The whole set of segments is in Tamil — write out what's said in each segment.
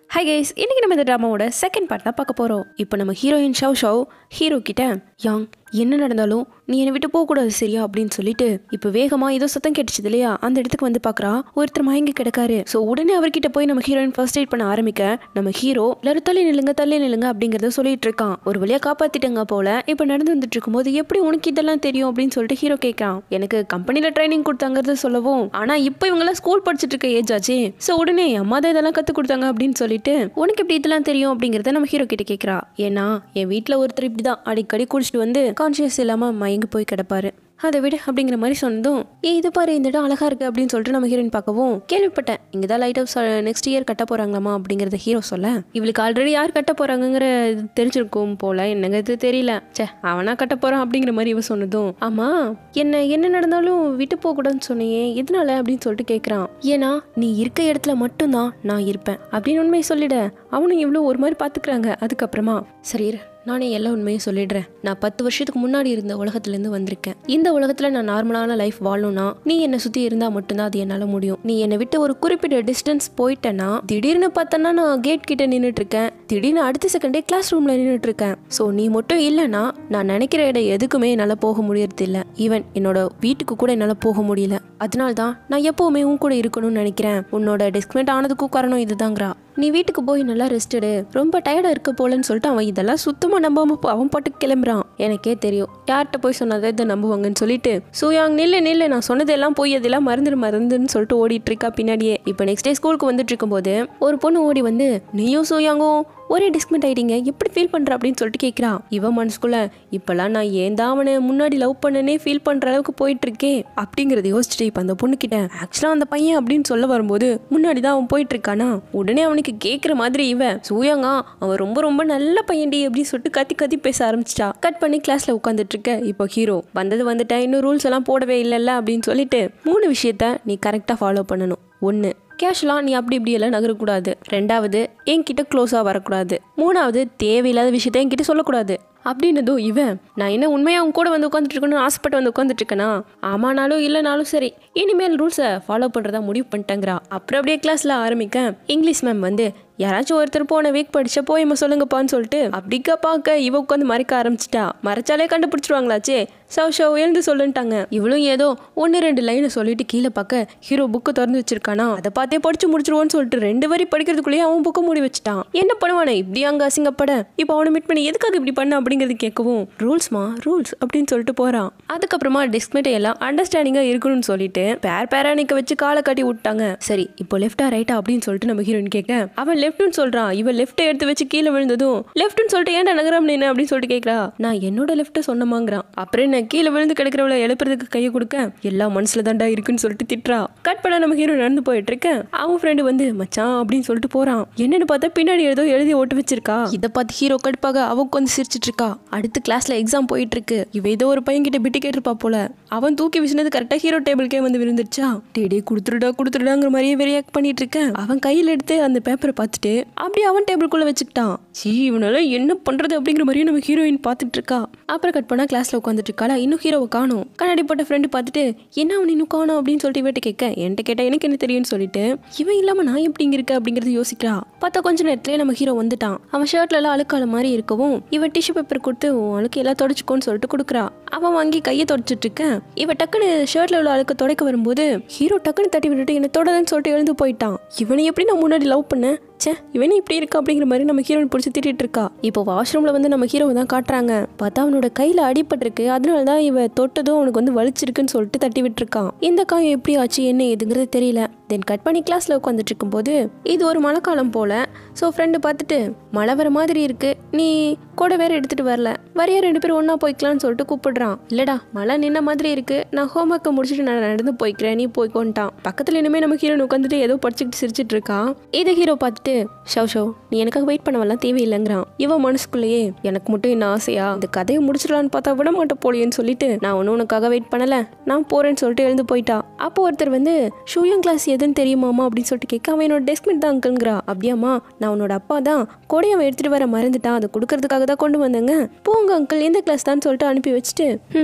ஹை கைஸ் இன்னைக்கு நம்ம இந்த ட்ராமாவோட செகண்ட் பார்ட் தான் பார்க்க போகிறோம் இப்போ நம்ம ஹீரோயின் ஷவ் ஷவ் ஹீரோ கிட்ட யாங் என்ன நடந்தாலும் நீ என்னை விட்டு போகக்கூடாது சரியா அப்படின்னு சொல்லிட்டு இப்போ வேகமாக ஏதோ சத்தம் கேட்டுச்சு இல்லையா அந்த இடத்துக்கு வந்து பார்க்குறா ஒருத்தர் மயங்கி கிடக்காரு ஸோ உடனே அவர்கிட்ட போய் நம்ம ஹீரோயின் ஃபர்ஸ்ட் எய்ட் பண்ண ஆரம்பிக்க நம்ம ஹீரோ எல்லாரும் தள்ளி நில்லுங்க தள்ளி நில்லுங்க அப்படிங்கிறத சொல்லிட்டு இருக்கான் ஒரு வழியாக காப்பாத்திட்டங்க போல இப்போ நடந்து வந்துட்டு இருக்கும்போது எப்படி உனக்கு இதெல்லாம் தெரியும் அப்படின்னு சொல்லிட்டு ஹீரோ கேட்குறான் எனக்கு கம்பெனியில் ட்ரைனிங் கொடுத்தாங்கிறது சொல்லவும் ஆனால் இப்போ இவங்கெல்லாம் ஸ்கூல் படிச்சுட்டு இருக்க ஏஜ் ஆச்சு ஸோ உடனே என் அம்மா தான் இதெல்லாம் கற்றுக் கொடுத்தாங்க அப்படின்னு சொல்லிட்டு உனக்கு எப்படி இதெல்லாம் தெரியும் அப்படிங்கிறத நம்ம ஹீரோ கிட்ட கேட்குறா ஏன்னா என் வீட்டில் ஒருத்தர் இப்படி தான் அடிக்கடி குடிச்சிட்டு வந்து கான்ஷியஸ் இல்லாமல் மயங்கி போய் கிடப்பாரு அதை விடு அப்படிங்கிற மாதிரி சொன்னதும் ஏ இது பாரு இந்த இடம் அழகா இருக்கு அப்படின்னு சொல்லிட்டு நம்ம ஹீரோயின் பார்க்கவும் கேள்விப்பட்டேன் இங்கே தான் லைட் ஹவுஸ் நெக்ஸ்ட் இயர் கட்ட போறாங்களாமா அப்படிங்கறத ஹீரோ சொல்ல இவளுக்கு ஆல்ரெடி யார் கட்ட போறாங்கங்கிற இது தெரிஞ்சிருக்கும் போல என்னங்க இது தெரியல ச்சே அவனா கட்ட போறான் அப்படிங்கிற மாதிரி இவ சொன்னதும் ஆமா என்ன என்ன நடந்தாலும் விட்டு போக கூடாதுன்னு சொன்னியே எதனால அப்படின்னு சொல்லிட்டு கேட்குறான் ஏன்னா நீ இருக்க இடத்துல மட்டும்தான் நான் இருப்பேன் அப்படின்னு உண்மையை சொல்லிட அவனும் இவ்வளோ ஒரு மாதிரி பார்த்துக்கிறாங்க அதுக்கப்புறமா சரி இரு, நானே எல்லா உண்மையும் சொல்லிடுறேன் நான் பத்து வருஷத்துக்கு முன்னாடி இருந்த உலகத்துலேருந்து வந்திருக்கேன் இந்த உலகத்தில் நான் நார்மலான லைஃப் வாழணும்னா நீ என்னை சுற்றி இருந்தால் மட்டும்தான் அது என்னால் முடியும் நீ என்னை விட்டு ஒரு குறிப்பிட்ட டிஸ்டன்ஸ் போயிட்டேன்னா திடீர்னு பார்த்தனா நான் கேட் கிட்ட நின்றுட்டு இருக்கேன் திடீர்னு அடுத்த செகண்டே கிளாஸ் ரூமில் நின்றுட்டு இருக்கேன் ஸோ நீ மட்டும் இல்லைன்னா நான் நினைக்கிற இடம் எதுக்குமே என்னால் போக முடியறது இல்லை ஈவன் என்னோட வீட்டுக்கு கூட என்னால் போக முடியல அதனால தான் நான் எப்போவுமே உன் கூட இருக்கணும்னு நினைக்கிறேன் உன்னோட டிஸ்கமெண்ட் ஆனதுக்கும் காரணம் இதுதாங்கிறா நீ வீட்டுக்கு போய் நல்லா ரெஸ்ட் எடு ரொம்ப டயர்டாக இருக்க போலன்னு சொல்லிட்டு அவன் இதெல்லாம் சுத்தமாக நம்பாம போ- அவன் பாட்டுக்கு கிளம்புறான் எனக்கே தெரியும் யார்கிட்ட போய் சொன்னதை இதை நம்புவாங்கன்னு சொல்லிட்டு சூயாங் நில்லு நில்லு நான் சொன்னதெல்லாம் போய் அதெல்லாம் மறந்துடு மறந்துன்னு சொல்லிட்டு ஓடிட்டு இருக்கா பின்னாடியே இப்போ நெக்ஸ்ட் டே ஸ்கூலுக்கு வந்துட்டு இருக்கும்போது ஒரு பொண்ணு ஓடி வந்து நீயும் சூயாங்கும் ஒரே டிஸ்கமெண்ட் ஆயிட்டீங்க எப்படி ஃபீல் பண்ற அப்படின்னு சொல்லிட்டு கேட்குறான் இவன் மனசுக்குள்ள இப்பெல்லாம் நான் ஏன் தான் அவனை முன்னாடி லவ் பண்ணனே ஃபீல் பண்ற அளவுக்கு போயிட்டு இருக்கே அப்படிங்கறத யோசிச்சுட்டு இப்போ அந்த பொண்ணு கிட்ட ஆக்சுவலா அந்த பையன் அப்படின்னு சொல்ல வரும்போது முன்னாடி தான் அவன் போயிட்டு இருக்கானா உடனே அவனுக்கு கேட்குற மாதிரி இவன் சூயாங்கா அவன் ரொம்ப ரொம்ப நல்ல பையன்டி அப்படின்னு சொல்லிட்டு கத்தி கத்தி பேச ஆரம்பிச்சிட்டா கட் பண்ணி கிளாஸ்ல உட்காந்துட்டு இருக்க இப்போ ஹீரோ வந்தது வந்துட்டேன் இன்னும் ரூல்ஸ் எல்லாம் போடவே இல்லைல்ல அப்படின்னு சொல்லிட்டு மூணு விஷயத்த நீ கரெக்டாக ஃபாலோ பண்ணணும் ஒன்று கேஷுவலாக நீ அப்படி இப்படி எல்லாம் நகரக்கூடாது ரெண்டாவது என்கிட்ட க்ளோஸாக வரக்கூடாது மூணாவது தேவையில்லாத விஷயத்த என்கிட்ட சொல்லக்கூடாது அப்படின்னதும் இவன் நான் என்ன உண்மையாக அவங்க கூட வந்து உட்காந்துட்டு இருக்கணும்னு ஆசைப்பட்டு வந்து உட்காந்துட்டு இருக்கேனா ஆமானாலும் இல்லைனாலும் சரி இனிமேல் ரூல்ஸை ஃபாலோ பண்ணுறதா முடிவு பண்ணிட்டேங்கிறா அப்புறம் அப்படியே கிளாஸில் ஆரம்பிக்க இங்கிலீஷ் மேம் வந்து யாராச்சும் ஒருத்தர் போன வீக் படிச்ச போயமா சொல்லுங்கப்பான்னு சொல்லிட்டு அப்படிக்கா பார்க்க இவ உட்காந்து மறைக்க ஆரம்பிச்சிட்டா மறைச்சாலே கண்டுபிடிச்சிருவாங்களாச்சே சவ் ஷவ் எழுந்து சொல்லுன்ட்டாங்க இவளும் ஏதோ ஒன்று ரெண்டு லைனை சொல்லிட்டு கீழே பார்க்க ஹீரோ புக்கு திறந்து வச்சிருக்கானா அதை பார்த்தே படிச்சு முடிச்சிருவோன்னு சொல்லிட்டு ரெண்டு வரி படிக்கிறதுக்குள்ளேயே அவன் புக்கை மூடி வச்சுட்டான் என்ன பண்ணுவானே இப்படி அங்கே அசிங்கப்பட இப்போ அவனை மீட் பண்ணி எதுக்காக இப்படி பண்ண அப்படிங்கிறது கேட்கவும் ரூல்ஸ்மா ரூல்ஸ் அப்படின்னு சொல்லிட்டு போறான் அதுக்கப்புறமா டிஸ்க்மேட்டை எல்லாம் அண்டர்ஸ்டாண்டிங்காக இருக்கணும்னு சொல்லிட்டு பேர் பேரா நிக்க வச்சு காலை கட்டி விட்டாங்க சரி இப்போ லெஃப்டா ரைட்டா அப்படின்னு சொல்லிட்டு நம்ம ஹீரோயின் கேட்க அவன் லெஃப்ட்னு சொல்றான் இவன் லெஃப்ட்டை எடுத்து வச்சு கீழே விழுந்ததும் லெஃப்ட்னு சொல்லிட்டு ஏன்டா நகரம் நின்று அப்படின்னு சொல்லிட்டு கேட்கறா நான் என்னோட லெஃப்ட்டை சொன்னமாங்கிறான் அப்புறம் என்ன கீழே விழுந்து கிடக்கிறவளை எழுப்புறதுக்கு கையை கொடுக்க எல்லாம் மனசுல தாண்டா இருக்குன்னு சொல்லிட்டு திட்டுறா கட் பண்ண நம்ம ஹீரோ நடந்து போயிட்டு இருக்க அவன் ஃப்ரெண்டு வந்து மச்சான் அப்படின்னு சொல்லிட்டு போறான் என்னன்னு பார்த்தா பின்னாடி ஏதோ எழுதி ஓட்டு வச்சிருக்கா இதை பார்த்து ஹீரோ கடுப்பாக அவ உட்காந்து சிரிச்சிட்டு இருக்கா அடுத்து கிளாஸ்ல எக்ஸாம் போயிட்டு இருக்கு இவ ஏதோ ஒரு பையன் கிட்ட பிட்டு கேட்டிருப்பா போல அவன் தூக்கி வீசினது கரெக்டா ஹீரோ டேபிள்கே வந்து விழுந்துருச்சா டே டே கொடுத்துடுடா கொடுத்துடுடாங்கிற மாதிரியே ரியாக்ட் பண்ணிட்டு இருக்கேன் அவன் கையில் எடுத்து அந்த பேப்பரை பார்த்துட்டு அப்படியே அவன் டேபிள்குள்ள வச்சுக்கிட்டான் சீ இவனால என்ன பண்றது அப்படிங்கிற மாதிரியே நம்ம ஹீரோயின் பார்த்துட்டு இருக்கா அப்புறம் கட் பண்ணா கிளாஸ்ல உட்காந்துட்டு இருக்காளா இன்னும் ஹீரோவை காணும் கண்ணாடி போட்ட ஃப்ரெண்டு பார்த்துட்டு என்ன அவன் இன்னும் காணும் அப்படின்னு சொல்லிட்டு இவட்ட கேட்க என்கிட்ட கேட்டா எனக்கு என்ன தெரியும்னு சொல்லிட்டு இவன் இல்லாம நான் எப்படி இங்க இருக்க அப்படிங்கறது யோசிக்கிறா பார்த்தா கொஞ்ச நேரத்திலே நம்ம ஹீரோ வந்துட்டான் அவன் ஷர்ட்ல எல்லாம் அழுக்கால மாதிரி இருக்கவும் இவ டிஷ்யூ பேப்பர் கொடுத்து உன் அழுக்கு எல்லாம் தொடச்சுக்கோன்னு சொல்லிட்டு கொடுக்குறா அவன் வாங்கி கையை தொடச்சிட்டு இருக்க இவ டக்குன்னு ஷர்ட்ல உள்ள அழுக்க துடைக்க வரும்போது ஹீரோ டக்குன்னு தட்டி விட்டுட்டு என்ன தொடதுன்னு சொல்லிட்டு எழுந்து போயிட்டான் இவனை எப்படி நான் முன்னாடி லவ் பண்ணேன் ச்சே இவனே இப்படி இருக்கா அப்படிங்கிற மாதிரி நம்ம ஹீரோயின் பிடிச்சி திட்டிட்டு இருக்கா இப்போ வாஷ்ரூம்ல வந்து நம்ம ஹீரோவை தான் காட்டுறாங்க பார்த்தா அவனோட கையில அடிபட்டிருக்கு அதனால தான் இவ தொட்டதும் அவனுக்கு வந்து வலிச்சிருக்குன்னு சொல்லிட்டு தட்டி விட்டுருக்கான் இந்த காயம் எப்படி ஆச்சு என்ன ஏதுங்கிறது தெரியல தென் கட் பண்ணி கிளாஸ்ல உட்காந்துட்டு இருக்கும்போது இது ஒரு மழைக்காலம் போல ஸோ ஃப்ரெண்டு பார்த்துட்டு மழை வர மாதிரி இருக்கு நீ கூட வேற எடுத்துட்டு வரல வரைய ரெண்டு பேரும் ஒண்ணா போய்க்கலாம்னு சொல்லிட்டு கூப்பிடுறான் இல்லடா மழை நின்ன மாதிரி இருக்கு நான் ஹோம்ஒர்க்கை முடிச்சுட்டு நான் நடந்து போய்க்கிறேன் நீ போய்க்கோன்ட்டான் பக்கத்துல இனிமே நம்ம ஹீரோன் உட்காந்துட்டு ஏதோ படிச்சுக்கிட்டு சிரிச்சிட்டு இருக்கான் இதை ஹீரோ பார்த்துட்டு ஷவ் ஷவ் நீ எனக்காக வெயிட் பண்ணவெல்லாம் தேவையில்லைங்கிறான் இவன் மனசுக்குள்ளேயே எனக்கு மட்டும் என்ன ஆசையா இந்த கதையை முடிச்சிடலான்னு பார்த்தா விட மாட்டேன் போலியேன்னு சொல்லிட்டு நான் ஒன்றும் உனக்காக வெயிட் பண்ணல நான் போறேன்னு சொல்லிட்டு எழுந்து போயிட்டா அப்போ ஒருத்தர் வந்து ஷூயங் கிளாஸ் எதுன்னு தெரியுமாமா அப்படின்னு சொல்லிட்டு கேட்க அவன் என்னோட டெஸ்க்மெண்ட் தான் அங்கிள்ங்கிறா அப்படியாம்மா நான் உன்னோட அப்பா தான் கொடையை அவன் எடுத்துட்டு வர மறந்துட்டான் அதை கொடுக்கறதுக்காக தான் கொண்டு வந்தேங்க போங்க அங்கிள் எந்த கிளாஸ் தான் சொல்லிட்டு அனுப்பி வச்சுட்டு ம்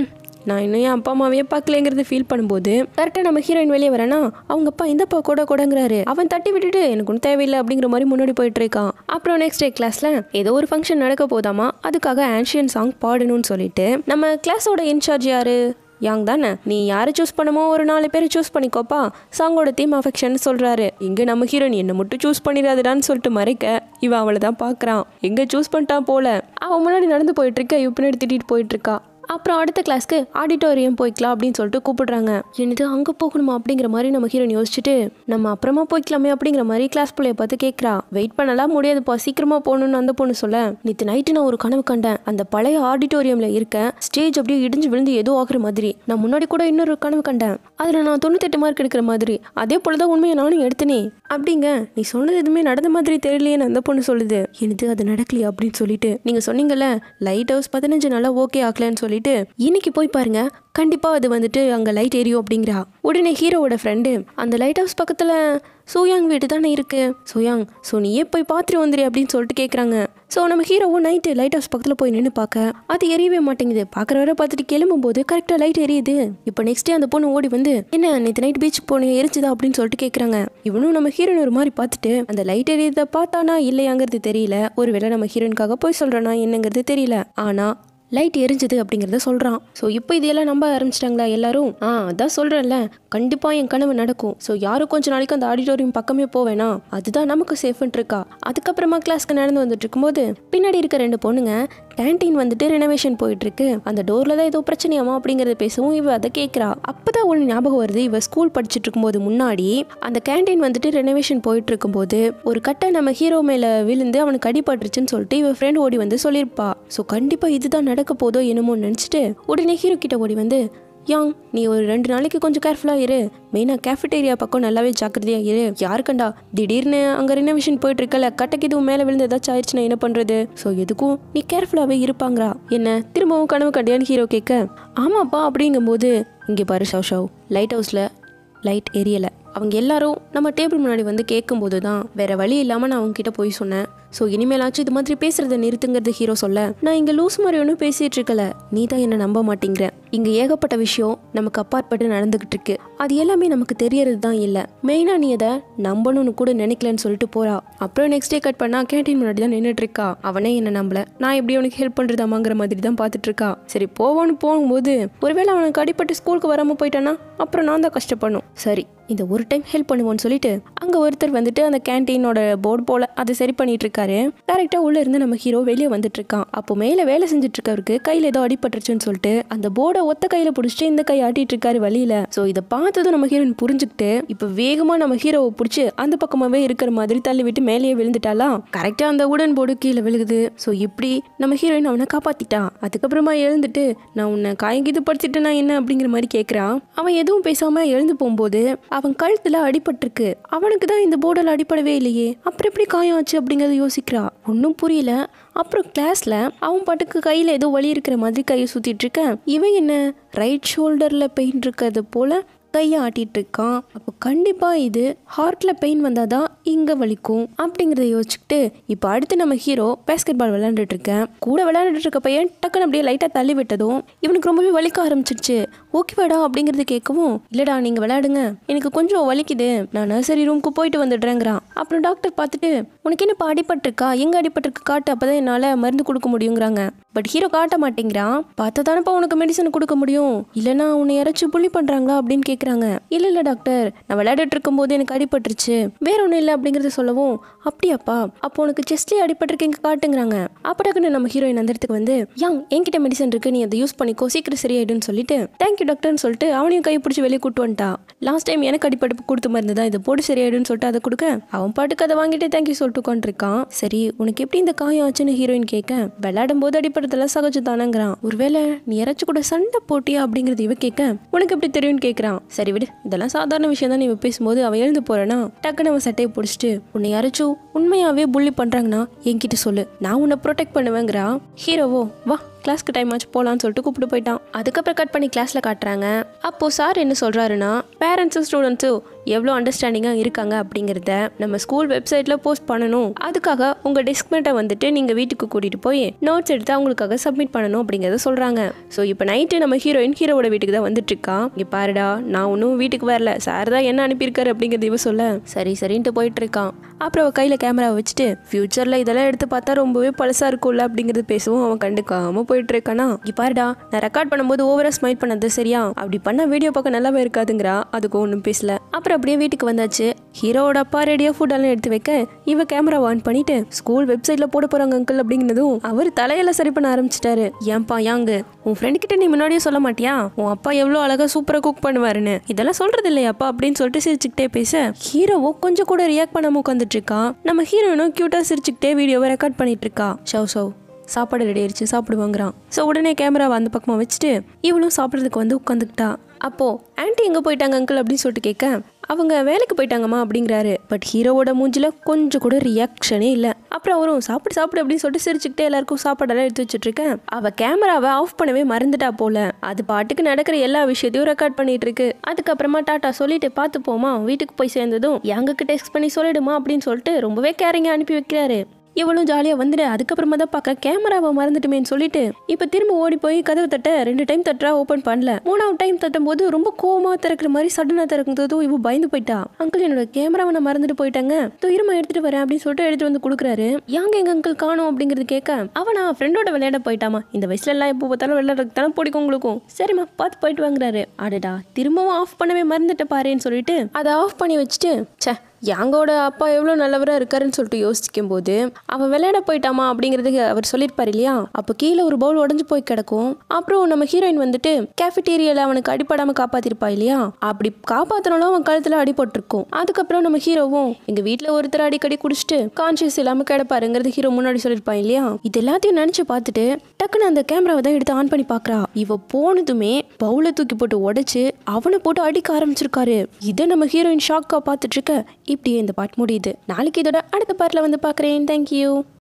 நான் இன்னும் என் அப்பா அம்மாவே பார்க்கலங்கிறது ஃபீல் பண்ணும்போது கரெக்டாக நம்ம ஹீரோயின் வெளியே வரேன்னா அவங்க அப்பா இந்தப்பா கூட கூடங்கிறாரு அவன் தட்டி விட்டுட்டு எனக்கு ஒன்றும் தேவையில்லை அப்படிங்கிற மாதிரி முன்னாடி போயிட்டு இருக்கான் அப்புறம் நெக்ஸ்ட் டே கிளாஸ்ல ஏதோ ஒரு ஃபங்க்ஷன் நடக்க போதாமா அதுக்காக ஆன்ஷியன் சாங் பாடணும்னு சொல்லிட்டு நம்ம கிளாஸோட இன்சார்ஜ் யாரு யாங் தானே நீ யாரை சூஸ் பண்ணமோ ஒரு நாலு பேரை சூஸ் பண்ணிக்கோப்பா சாங்கோட தீம் அஃபெக்ஷன் சொல்றாரு இங்க நம்ம ஹீரோயின் என்ன மட்டும் சூஸ் பண்ணிடாதுடான்னு சொல்லிட்டு மறைக்க இவன் அவளை தான் பார்க்கறான் எங்க சூஸ் பண்ணிட்டான் போல அவன் முன்னாடி நடந்து போயிட்டு இருக்க இவ பின்னாடி திட்டிட்டு போயிட்டு இருக்கா அப்புறம் அடுத்த கிளாஸ்க்கு ஆடிட்டோரியம் போய்க்கலாம் அப்படின்னு சொல்லிட்டு கூப்பிடுறாங்க என்னது அங்கே போகணுமா அப்படிங்கிற மாதிரி நம்ம ஹீரோயின் யோசிச்சுட்டு நம்ம அப்புறமா போய்க்கலாமே அப்படிங்கிற மாதிரி கிளாஸ் பிள்ளைய பார்த்து கேட்குறா வெயிட் பண்ணலாம் முடியாதுப்பா சீக்கிரமா போகணும்னு அந்த பொண்ணு சொல்ல நேற்று நைட்டு நான் ஒரு கனவு கண்டேன் அந்த பழைய ஆடிட்டோரியம்ல இருக்க ஸ்டேஜ் அப்படியே இடிஞ்சு விழுந்து ஏதோ ஆகுற மாதிரி நான் முன்னாடி கூட இன்னொரு கனவு கண்டேன் அதில் நான் தொண்ணூத்தெட்டு மார்க் எடுக்கிற மாதிரி அதே போல தான் உண்மையை நானும் எடுத்தனே அப்படிங்க நீ சொன்னது எதுவுமே நடந்த மாதிரி தெரியலையேன்னு அந்த பொண்ணு சொல்லுது எனக்கு அது நடக்கலையா அப்படின்னு சொல்லிட்டு நீங்க சொன்னீங்கல்ல லைட் ஹவுஸ் பதினஞ்சு நாளா ஓகே ஆகலன்னு சொல்லிட்டு இன்னைக்கு போய் பாருங்க கண்டிப்பா அது வந்துட்டு அங்க லைட் எரியும் அப்படிங்கிறா உடனே ஹீரோவோட ஃப்ரெண்டு அந்த லைட் ஹவுஸ் பக்கத்துல சோயாங் வீடு தானே இருக்கு சோயாங் ஸோ நீயே போய் பார்த்துட்டு வந்துரு அப்படின்னு சொல்லிட்டு கேட்குறாங்க ஸோ நம்ம ஹீரோவும் நைட்டு லைட் ஹவுஸ் பக்கத்தில் போய் நின்று பார்க்க அது எரியவே மாட்டேங்குது பார்க்குற வரை பார்த்துட்டு கிளம்பும் போது கரெக்டாக லைட் எரியுது இப்போ நெக்ஸ்ட் டே அந்த பொண்ணு ஓடி வந்து என்ன நேற்று நைட் பீச் போனே எரிச்சுதா அப்படின்னு சொல்லிட்டு கேட்குறாங்க இவனும் நம்ம ஹீரோயின் ஒரு மாதிரி பார்த்துட்டு அந்த லைட் எரியதை பார்த்தானா இல்லையாங்கிறது தெரியல ஒருவேளை நம்ம ஹீரோயினுக்காக போய் சொல்கிறானா என்னங்கிறது தெரியல ஆனால் லைட் எரிஞ்சுது அப்படிங்கிறத சொல்கிறான் ஸோ இப்போ இதையெல்லாம் நம்ப ஆரம்பிச்சிட்டாங்களா எல்லாரும் ஆ அதான் சொல்கிறேன்ல கண்டிப்பாக என் கனவு நடக்கும் ஸோ யாரும் கொஞ்ச நாளைக்கு அந்த ஆடிட்டோரியம் பக்கமே போவேனா அதுதான் நமக்கு சேஃப்னு இருக்கா அதுக்கப்புறமா கிளாஸ்க்கு நடந்து வந்துட்டு இருக்கும்போது பின்னாடி இருக்க ரெண்டு பொண்ணுங்க கேன்டீன் வந்துட்டு ரெனோவேஷன் போயிட்டு இருக்கு அந்த டோர்ல தான் ஏதோ பிரச்சனையாமா அப்படிங்கறத பேசவும் இவ அதை கேட்குறா அப்பதான் ஒன்று ஞாபகம் வருது இவ ஸ்கூல் படிச்சுட்டு இருக்கும்போது முன்னாடி அந்த கேன்டீன் வந்துட்டு ரெனோவேஷன் போயிட்டு இருக்கும்போது ஒரு கட்டை நம்ம ஹீரோ மேல விழுந்து அவனுக்கு அடிபட்டுருச்சுன்னு சொல்லிட்டு இவ ஃப்ரெண்ட் ஓடி வந்து சொல்லியிருப்பா ஸோ கண்டிப்பா இதுதான் நடக்க போதோ என்னமோ நினச்சிட்டு உடனே ஹீரோ கிட்ட ஓடி வந்து யாங் நீ ஒரு ரெண்டு நாளைக்கு கொஞ்சம் கேர்ஃபுல்லாக இரு மெயினாக கேஃபிடேரியா பக்கம் நல்லாவே ஜாக்கிரதையா இரு யாருக்கண்டா திடீர்னு அங்கே ரெனோவேஷன் போயிட்டு இருக்கல கட்டைக்கு இதுவும் மேலே விழுந்து ஏதாச்சும் ஆயிடுச்சுன்னா என்ன பண்ணுறது ஸோ எதுக்கும் நீ கேர்ஃபுல்லாகவே இருப்பாங்கிறா என்ன திரும்பவும் கனவு கண்டியான்னு ஹீரோ கேட்க ஆமாப்பா அப்படிங்கும்போது இங்கே பாரு ஷவ் ஷவ் லைட் ஹவுஸில் லைட் எரியலை அவங்க எல்லாரும் நம்ம டேபிள் முன்னாடி வந்து கேட்கும்போது தான் வேற வழி இல்லாமல் நான் அவங்க கிட்ட போய் சொன்னேன் ஸோ இனிமேலாச்சும் இது மாதிரி பேசுறத நிறுத்துங்கிறது ஹீரோ சொல்ல நான் இங்கே லூஸ் மாதிரி ஒன்றும் பேசிட்டு இருக்கல நீ தான் என்ன நம்ப மாட்டேங்கிற இங்கே ஏகப்பட்ட விஷயம் நமக்கு அப்பாற்பட்டு நடந்துகிட்டு இருக்கு அது எல்லாமே நமக்கு தெரியறது தான் இல்லை மெயினாக நீ அதை நம்பணும்னு கூட நினைக்கலன்னு சொல்லிட்டு போறா அப்புறம் நெக்ஸ்ட் டே கட் பண்ணா கேண்டீன் முன்னாடி தான் நின்றுட்டு இருக்கா அவனே என்ன நம்பல நான் எப்படி அவனுக்கு ஹெல்ப் பண்ணுறதாமாங்கிற மாதிரி தான் பார்த்துட்டு இருக்கா சரி போவோன்னு போகும்போது ஒருவேளை அவனுக்கு அடிப்பட்டு ஸ்கூலுக்கு வராமல் போயிட்டானா அப்புறம் நான் தான் கஷ்டப்படணும் சரி இந்த ஒரு டைம் ஹெல்ப் பண்ணுவோன்னு சொல்லிட்டு அங்கே ஒருத்தர் வந்துட்டு அந்த கேன்டீனோட போர்டு போல அதை சரி பண்ணிட்டு இருக்காரு கரெக்டாக உள்ள இருந்து நம்ம ஹீரோ வெளியே வந்துட்டு இருக்கான் அப்போ மேலே வேலை செஞ்சுட்டு இருக்கவருக்கு கையில் ஏதோ அடிபட்டுருச்சுன்னு சொல்லிட்டு அந்த போர்டை ஒத்த கையில பிடிச்சிட்டு இந்த கை ஆட்டிட்டு இருக்காரு வழியில ஸோ இதை பார்த்ததும் நம்ம ஹீரோயின் புரிஞ்சுக்கிட்டு இப்போ வேகமா நம்ம ஹீரோவை பிடிச்சி அந்த பக்கமாவே இருக்கிற மாதிரி தள்ளி விட்டு மேலேயே விழுந்துட்டாலாம் கரெக்டாக அந்த உடன் போர்டு கீழே விழுகுது ஸோ இப்படி நம்ம ஹீரோயின் அவனை காப்பாத்திட்டான் அதுக்கப்புறமா எழுந்துட்டு நான் உன்னை காயங்கீது படுத்திட்டேனா என்ன அப்படிங்கிற மாதிரி கேட்குறான் அவன் எதுவும் பேசாம எழுந்து போகும்போது அவன் கழுத்துல அடிபட்டிருக்கு அவனுக்கு தான் இந்த போர்டில் அடிப்படவே இல்லையே அப்புறம் எப்படி காயம் ஆச்சு அப்படிங்கறத யோசிக்கிறா ஒன்றும் புரியல அப்புறம் கிளாஸ்ல அவன் பாட்டுக்கு கையில ஏதோ வலி இருக்கிற மாதிரி கையை சுத்திட்டு இருக்க இவன் என்ன ரைட் ஷோல்டர்ல பெயின் இருக்கிறது போல கையை ஆட்டிட்டு இருக்கான் அப்போ கண்டிப்பா இது ஹார்ட்ல பெயின் வந்தாதான் இங்க வலிக்கும் அப்படிங்கறத யோசிச்சுக்கிட்டு இப்போ அடுத்து நம்ம ஹீரோ பேஸ்கெட் பால் விளையாண்டுட்டு இருக்கேன் கூட விளையாண்டுட்டு இருக்க பையன் டக்குன்னு அப்படியே லைட்டா தள்ளி விட்டதும் இவனுக்கு ரொம்பவே வலிக்க ஆரம்பிச்சிருச்சு ஓகேவாடா அப்படிங்கறது கேட்கவும் இல்லடா நீங்க விளையாடுங்க எனக்கு கொஞ்சம் வலிக்குது நான் நர்சரி ரூமுக்கு போயிட்டு வந்துடுறேங்கிறான் அப்புறம் டாக்டர் பார்த்துட்டு உனக்கு என்னப்பா அடிபட்டிருக்கா எங்க அடிபட்டிருக்கு காட்டு அப்பதான் என்னால மருந்து கொடுக்க முடியுங்கிறாங்க பட் ஹீரோ காட்ட மாட்டேங்கிறான் பார்த்தா தானப்பா உனக்கு மெடிசன் கொடுக்க முடியும் இல்லைன்னா உன்னை யாராச்சும் புள்ளி பண்றாங்களா அப்படின்னு கேக்குறாங்க இல்ல இல்ல டாக்டர் நான் விளையாடிட்டு இருக்கும்போது எனக்கு அடிபட்டுருச்சு வேற ஒன்றும் இல்லை அப்படிங்கறத சொல்லவும் அப்படியாப்பா அப்போ உனக்கு செஸ்ட்லேயே அடிபட்டிருக்கு இங்க காட்டுங்கிறாங்க அப்ப டக்குன்னு நம்ம ஹீரோயின் அந்த இடத்துக்கு வந்து யாங் என்கிட்ட மெடிசன் இருக்கு நீ அதை யூஸ் பண்ணிக்கோ சீக்கிரம் சரியாயிடுன்னு சொல்லிட்டு தேங்க்யூ டாக்டர்னு சொல்லிட்டு அவனையும் கை பிடிச்சி வெளியே கூட்டு வந்துட்டா லாஸ்ட் டைம் எனக்கு அடிப்பட்டு கொடுத்த மருந்து தான் இதை போட்டு சரியாயிடுன்னு சொல்லிட்டு அதை கொடுக்க அவன் பாட்டுக்கு அதை வாங்கிட்டு தேங்க்யூ சொல்லிட்டு உட்காந்துருக்கான் சரி உனக்கு எப்படி இந்த காயம் ஆச்சுன்னு ஹீரோயின் கேட்க விளையாடும் போது அடிப்படுறதெல்லாம் சகஜம் தானங்கிறான் ஒருவேளை நீ யாராச்சும் கூட சண்டை போட்டியா அப்படிங்கறது இவ கேட்க உனக்கு எப்படி தெரியும்னு கேட்கறான் சரி விடு இதெல்லாம் சாதாரண விஷயம் தான் இவ பேசும்போது அவன் எழுந்து போறானா டக்குன்னு அவன் சட்டையை பிடிச்சிட்டு உன்னை யாராச்சும் உண்மையாவே புள்ளி பண்றாங்கன்னா என்கிட்ட சொல்லு நான் உன்னை ப்ரொடெக்ட் பண்ணுவேங்கிறான் ஹீரோவோ வா கிளாஸ்க்கு டைம் ஆச்சு போகலான்னு சொல்லிட்டு கூப்பிட்டு போயிட்டான் அதுக்கப்புறம் கட் பண்ணி கிளாஸில் காட்டுறாங்க அப்போ சார் என்ன சொல்கிறாருன்னா பேரண்ட்ஸும் ஸ்டூடெண்ட்ஸும் எவ்வளோ அண்டர்ஸ்டாண்டிங்காக இருக்காங்க அப்படிங்கிறத நம்ம ஸ்கூல் வெப்சைட்டில் போஸ்ட் பண்ணணும் அதுக்காக உங்கள் டெஸ்க்மேட்டை வந்துட்டு நீங்கள் வீட்டுக்கு கூட்டிகிட்டு போய் நோட்ஸ் எடுத்து அவங்களுக்காக சப்மிட் பண்ணணும் அப்படிங்கிறத சொல்கிறாங்க ஸோ இப்போ நைட்டு நம்ம ஹீரோயின் ஹீரோவோட வீட்டுக்கு தான் வந்துட்டு இருக்கா இங்கே பாருடா நான் ஒன்றும் வீட்டுக்கு வரல சார் தான் என்ன அனுப்பியிருக்காரு அப்படிங்கிறது இவ சொல்ல சரி சரின்ட்டு போயிட்டு இருக்கான் அப்புறம் அவள் கையில் கேமராவை வச்சுட்டு ஃப்யூச்சரில் இதெல்லாம் எடுத்து பார்த்தா ரொம்பவே பழசாக இருக்கும்ல அப்படிங்கிறது பேசவும் அவன் கண்டுக்காம போயிட்டு இருக்கானா இங்கே பாருடா நான் ரெக்கார்ட் பண்ணும்போது ஓவரா ஸ்மைல் பண்ணது சரியா அப்படி பண்ண வீடியோ பார்க்க நல்லாவே இருக்காதுங்கிறா அதுக்கு ஒன்றும் பேசல அப்புறம் அப்படியே வீட்டுக்கு வந்தாச்சு ஹீரோவோட அப்பா ரெடியாக ஃபுட்டெல்லாம் எடுத்து வைக்க இவ கேமரா ஆன் பண்ணிட்டு ஸ்கூல் வெப்சைட்ல போட போறாங்க அங்கிள் அப்படிங்கிறதும் அவர் தலையெல்லாம் சரி பண்ண ஆரம்பிச்சிட்டாரு ஏன்பா யாங்கு உன் ஃப்ரெண்ட் கிட்ட நீ முன்னாடியே சொல்ல மாட்டியா உன் அப்பா எவ்வளோ அழகா சூப்பரா குக் பண்ணுவாருன்னு இதெல்லாம் சொல்றது இல்லையாப்பா அப்படின்னு சொல்லிட்டு சிரிச்சுக்கிட்டே பேச ஹீரோவோ கொஞ்சம் கூட ரியாக்ட் பண்ணாம உட்காந்துட்டு இருக்கா நம்ம ஹீரோயினும் கியூட்டா சிரிச்சுக்கிட்டே வீடியோவை ரெக்கார்ட் பண்ணிட்டு இருக்கா ஷவ் ஷவ் சாப்பாடு ரெடி ஆயிடுச்சு சாப்பிடுவாங்கிறான் ஸோ உடனே கேமராவை அந்த பக்கமாக வச்சுட்டு இவளும் சாப்பிட்றதுக்கு வந்து உட்காந்துக்கிட்டா அப்போ ஆன்ட்டி எங்கே போயிட்டாங்க அங்கிள் அப்படின்னு சொல்லிட்டு கேட்க அவங்க வேலைக்கு போயிட்டாங்கம்மா அப்படிங்கிறாரு பட் ஹீரோவோட மூஞ்சில கொஞ்சம் கூட ரியாக்ஷனே இல்லை அப்புறம் அவரும் சாப்பிடு சாப்பிடு அப்படின்னு சொல்லிட்டு சிரிச்சுக்கிட்டே எல்லாருக்கும் சாப்பாடெல்லாம் எடுத்து வச்சுட்டு இருக்கேன் அவ கேமராவை ஆஃப் பண்ணவே மறந்துட்டா போல அது பாட்டுக்கு நடக்கிற எல்லா விஷயத்தையும் ரெக்கார்ட் பண்ணிட்டு இருக்கு அதுக்கப்புறமா டாட்டா சொல்லிட்டு பார்த்து போமா வீட்டுக்கு போய் சேர்ந்ததும் யாங்க டெக்ஸ்ட் பண்ணி சொல்லிடுமா அப்படின்னு சொல்லிட்டு ரொம்பவே கேரிங்க அனுப்பி வைக்கிறாரு இவளும் ஜாலியாக வந்துடு அதுக்கப்புறமா தான் பார்க்க கேமராவை மறந்துட்டுமேன்னு சொல்லிட்டு இப்போ திரும்ப ஓடி போய் கதவு தட்ட ரெண்டு டைம் தட்டுறா ஓப்பன் பண்ணல மூணாவது டைம் தட்டும் போது ரொம்ப கோவமா திறக்கிற மாதிரி சடனாக திறக்கும்போதும் இவ பயந்து போயிட்டா அங்கிள் என்னோட கேமராவை நான் மறந்துட்டு போயிட்டாங்க தோ இருமா எடுத்துட்டு வரேன் அப்படின்னு சொல்லிட்டு எடுத்து வந்து கொடுக்குறாரு யாங்க எங்க அங்கிள் காணும் அப்படிங்கிறது கேட்க அவனா ஃப்ரெண்டோட விளையாட போயிட்டாமா இந்த வயசுல எல்லாம் எப்போ பார்த்தாலும் விளையாடுறதுக்கு தானே பிடிக்கும் உங்களுக்கும் சரிம்மா பார்த்து போயிட்டு வாங்குறாரு அடடா திரும்பவும் ஆஃப் பண்ணவே மறந்துட்ட பாருன்னு சொல்லிட்டு அதை ஆஃப் பண்ணி வச்சுட்டு ச்சே யாங்கோட அப்பா எவ்வளோ நல்லவராக இருக்காருன்னு சொல்லிட்டு யோசிக்கும் போது அவன் விளையாட போயிட்டாமா அப்படிங்கிறதுக்கு அவர் சொல்லியிருப்பார் இல்லையா அப்போ கீழே ஒரு பவுல் உடஞ்சு போய் கிடக்கும் அப்புறம் நம்ம ஹீரோயின் வந்துட்டு கேஃபிட்டீரியாவில் அவனுக்கு அடிப்படாமல் காப்பாத்திருப்பா இல்லையா அப்படி காப்பாத்தினாலும் அவன் கழுத்தில் அடிபட்டிருக்கும் அதுக்கப்புறம் நம்ம ஹீரோவும் எங்க வீட்டில் ஒருத்தர் அடிக்கடி குடிச்சிட்டு கான்சியஸ் இல்லாமல் கிடப்பாருங்கிறது ஹீரோ முன்னாடி சொல்லியிருப்பான் இல்லையா இது எல்லாத்தையும் நினச்சி பார்த்துட்டு டக்குன்னு அந்த கேமராவை தான் எடுத்து ஆன் பண்ணி பார்க்குறா இவ போனதுமே பவுலை தூக்கி போட்டு உடைச்சு அவனை போட்டு அடிக்க ஆரம்பிச்சிருக்காரு இதை நம்ம ஹீரோயின் ஷாக்கா பார்த்துட்டு இருக்க இப்படியே இந்த பாட்டு முடியுது நாளைக்கு இதோட அடுத்த பாட்டில் வந்து பார்க்குறேன் தேங்க்யூ